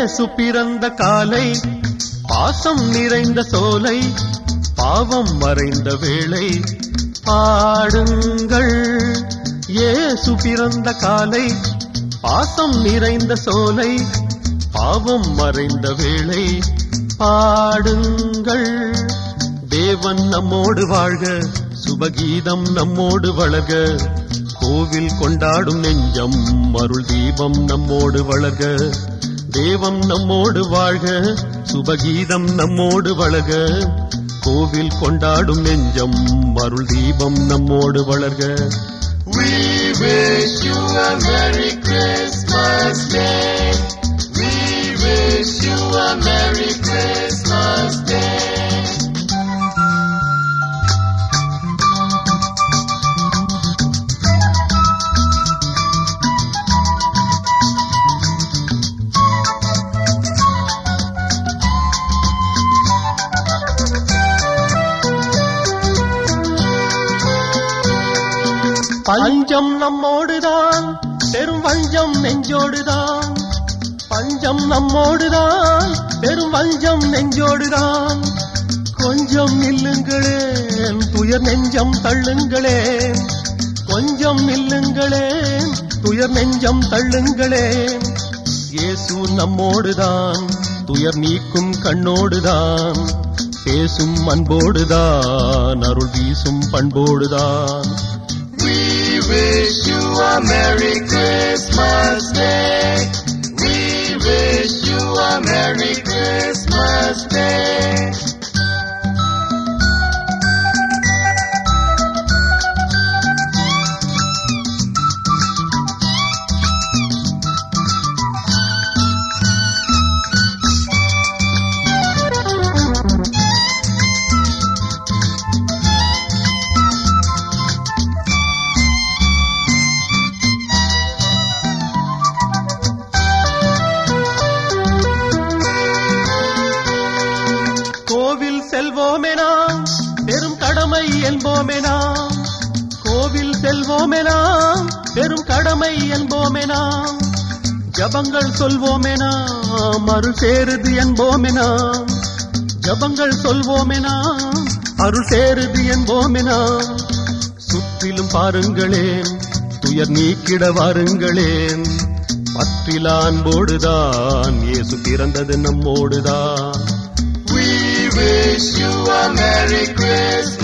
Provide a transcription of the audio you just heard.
இயேசு பிறந்த காலை பாசம் நிறைந்த சோலை பாவம் மறைந்த வேளை பாடுங்கள் இயேசு பிறந்த காலை பாசம் நிறைந்த சோலை பாவம் மறைந்த வேளை பாடுங்கள் தேவன் நம்மோடு வாழ்க சுபகீதம் நம்மோடு வளர்க கோவில் கொண்டாடும் நெஞ்சம் அருள் தீபம் நம்மோடு வளர்க தேவம் நம்மோடு வாழ்க சுபகீதம் நம்மோடு வளர்க கோவில் கொண்டாடும் நெஞ்சம் அருள் தீபம் நம்மோடு வளர்க We wish you a Merry Christmas Day. We wish you a Merry Christmas Day. பஞ்சம் நம்மோடுதான் பெரும் வஞ்சம் நெஞ்சோடுதான் பஞ்சம் நம்மோடுதான் பெரும் வஞ்சம் நெஞ்சோடுதான் கொஞ்சம் நில்லுங்களேன் துயர் நெஞ்சம் தள்ளுங்களேன் கொஞ்சம் நில்லுங்களேன் துயர் நெஞ்சம் தள்ளுங்களேன் இயேசு நம்மோடுதான் துயர் நீக்கும் கண்ணோடுதான் பேசும் அன்போடுதான் அருள் வீசும் பண்போடுதான் We wish you a Merry Christmas Day. We wish you a Merry Christmas Day. கோவில் செல்வோமெனா பெரும் கடமை என்போமெனா கோவில் செல்வோமெனா பெரும் கடமை என்போமெனா ஜபங்கள் சொல்வோமெனா அருள் சேருது என்போமெனா ஜபங்கள் சொல்வோமெனா அருள் சேருது என்போமெனா சுற்றிலும் பாருங்களேன் துயர் நீக்கிட வாருங்களேன் பற்றில அன்போடுதான் இயேசு பிறந்தது நம்மோடுதான் We wish you a Merry Christmas